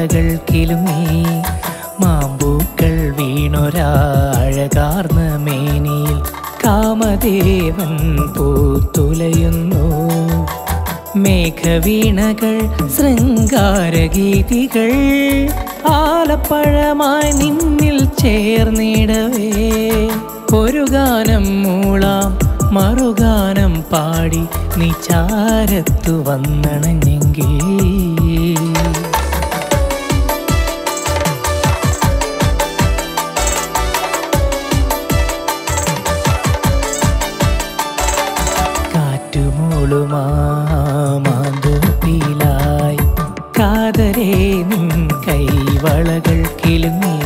വളകൾ കിലുങ്ങി മാമ്പൂക്കൾ വീണൊരാഴകാർന്ന മേനിയിൽ കാമദേവൻ പൂത്തുലയുന്നു മേഘവീണകൾ ശൃംഗാരഗീതികൾ ആലപ്പഴമായി നിന്നിൽ ചേർന്നിടവേ ഒരു ഗാനം മൂളാം മറുഗാനം പാടി നീ ചാരത്തു വന്നണഞ്ഞെങ്കിൽ കാറ്റുമൂളുമാന്തോപ്പിലായി കാതരേ നിൻ കൈവളകൾ കിലുങ്ങി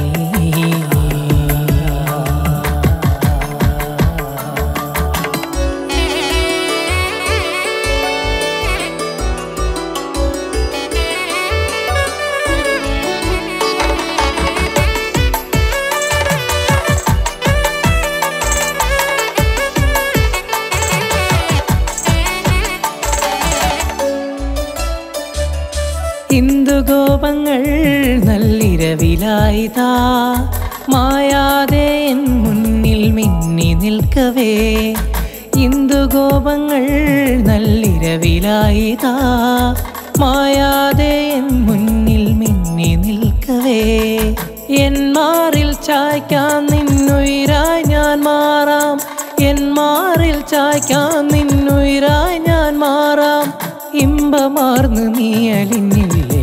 ഇന്ദുഗോപങ്ങൾ നല്ലിരവിലായിതാ മായാതെ എൻ മുന്നിൽ മിന്നി നിൽക്കവേ ഇന്ദുഗോപങ്ങൾ നല്ലിരവിലായിതാ മായാതെ എൻ മുന്നിൽ മിന്നി നിൽക്കവേ എൻ മാറിൽ ചായ്ക്കാൻ നിന്നുയിരായി ഞാൻ മാറാം എൻ മാറിൽ ചായ്ക്കാൻ നിന്നുയിരായി ഞാൻ മാറാം ഇമ്പമാർന്ന് നീ അലിഞ്ഞില്ലേ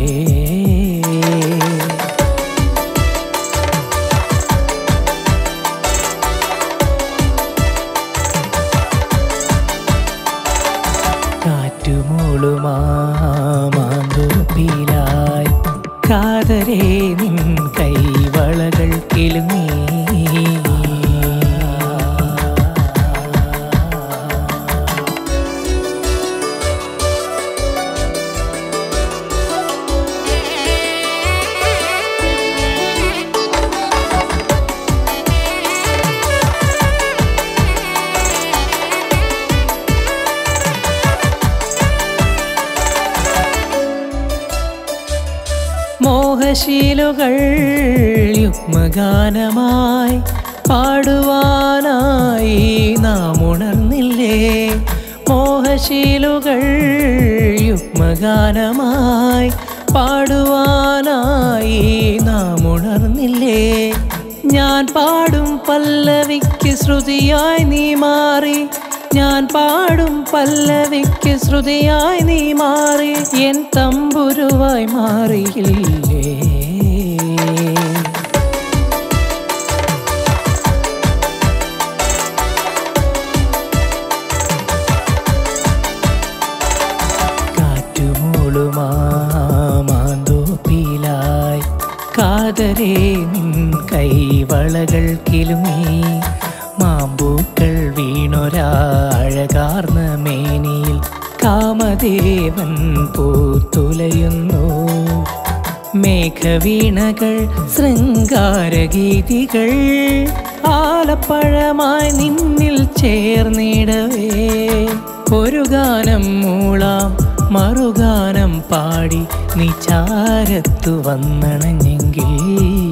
കാറ്റുമൂളുമാന്തോപ്പിലായി കാതരേ നിൻ കൈവളകൾ കിലുങ്ങി മോഹശീലുകൾ യുഗ്മഗാനമായി പാടുവാനായി നാം ഉണർന്നില്ലേ മോഹശീലുകൾ യുഗ്മഗാനമായി പാടുവാനായി നാം ഉണർന്നില്ലേ ഞാൻ പാടും പല്ലവിക്ക് ശ്രുതിയായി നീ മാറി ഞാൻ പാടും പല്ലവിക്ക് ശ്രുതിയായി നീ മാറി എൻ തമ്പുരുവായി മാറിയില്ലേ കാറ്റുമൂളുമാന്തോപ്പിലായി കാതരേ നിൻ കൈവളകൾ കിലുങ്ങി മാമ്പൂക്കൾ വീണൊരാഴകാർന്ന മേനിയിൽ കാമദേവൻ പൂത്തുലയുന്നു മേഘവീണകൾ ശൃംഗാരഗീതികൾ ആലപ്പഴമായി നിന്നിൽ ചേർന്നിടവേ ഒരു ഗാനം മൂളാം മറുഗാനം പാടി നീ ചാരത്തു വന്നണഞ്ഞെങ്കിൽ